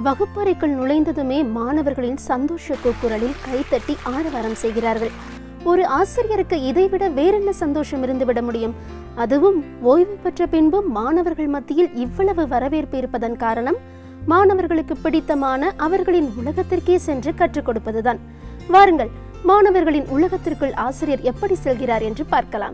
வகுப்பறைக்குள் நுழைந்ததுமே மாணவர்களின் சந்தோஷ கூக்குரலில் கைத்தட்டி ஆரவாரம் செய்கிறார்கள் ஒரு ஆசிரியருக்கு இதைவிட வேறென்ன சந்தோஷம் இருந்துவிட முடியும் அதுவும் ஓய்வு பெற்ற பின்பும் மாணவர்கள் மத்தியில் இவ்வளவு வரவேற்பு இருப்பதன் காரணம் மாணவர்களுக்கு பிடித்தமான அவர்களின் உலகத்திற்கே சென்று கற்றுக் கொடுப்பதுதான் வாருங்கள் மாணவர்களின் உலகத்திற்குள் ஆசிரியர் எப்படி செல்கிறார் என்று பார்க்கலாம்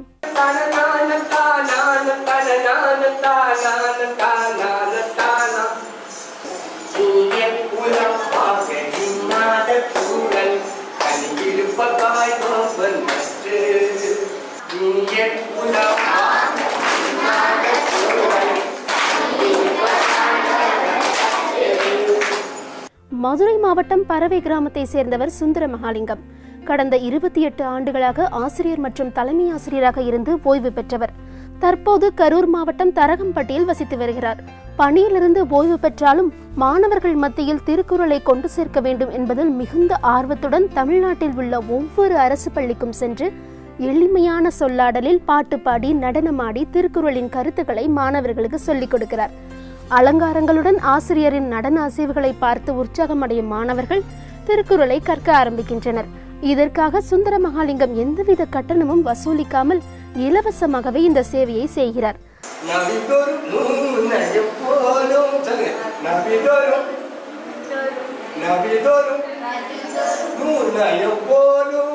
மதுரை மாவட்டம் பறவை கிராமத்தை சேர்ந்தவர் சுந்தர மகாலிங்கம் கடந்த இருபத்தி எட்டு ஆண்டுகளாக ஆசிரியர் மற்றும் தலைமை ஆசிரியராக இருந்து ஓய்வு பெற்றவர் தற்போது கரூர் மாவட்டம் தரகம்பட்டியில் வசித்து வருகிறார் பணியிலிருந்து ஓய்வு பெற்றாலும் மாணவர்கள் மத்தியில் திருக்குறளை கொண்டு சேர்க்க வேண்டும் என்பதில் மிகுந்த ஆர்வத்துடன் தமிழ்நாட்டில் உள்ள ஒவ்வொரு அரசு பள்ளிக்கும் சென்று எளிமையான சொல்லாடலில் பாட்டு பாடி நடனமாடி திருக்குறளின் கருத்துக்களை மாணவர்களுக்கு சொல்லிக் கொடுக்கிறார் அலங்காரங்களுடன் ஆசிரியரின் நடன அசைவுகளை பார்த்து உற்சாகமடையும் மாணவர்கள் திருக்குறளை கற்க ஆரம்பிக்கின்றனர் இதற்காக சுந்தர மகாலிங்கம் எந்தவித கட்டணமும் வசூலிக்காமல் இலவசமாகவே இந்த சேவையை செய்கிறார் நபிதோறும் நூனையும் போலும் சொல்லுங்க நபிதோறும் நபிதோறும் நூனையும் போலும்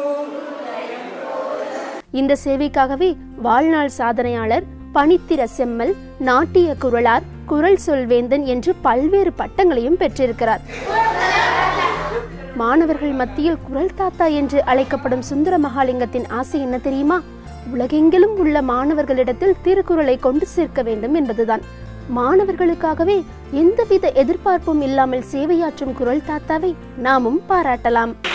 இந்த சேவைக்காகவே வாழ்நாள் சாதனையாளர் பணித்திர செம்மல் நாட்டிய குரலார் குரல் சொல்வேந்தன் என்று பல்வேறு பட்டங்களையும் பெற்றிருக்கிறார் மாணவர்கள் மத்தியில் குரல் தாத்தா என்று அழைக்கப்படும் சுந்தர மகாலிங்கத்தின் ஆசை என்ன தெரியுமா உலகெங்கிலும் உள்ள மாணவர்களிடத்தில் திருக்குறளை கொண்டு சேர்க்க வேண்டும் என்பதுதான் மாணவர்களுக்காகவே எந்தவித எதிர்பார்ப்பும் இல்லாமல் சேவையாற்றும் குரல் தாத்தாவை நாமும் பாராட்டலாம்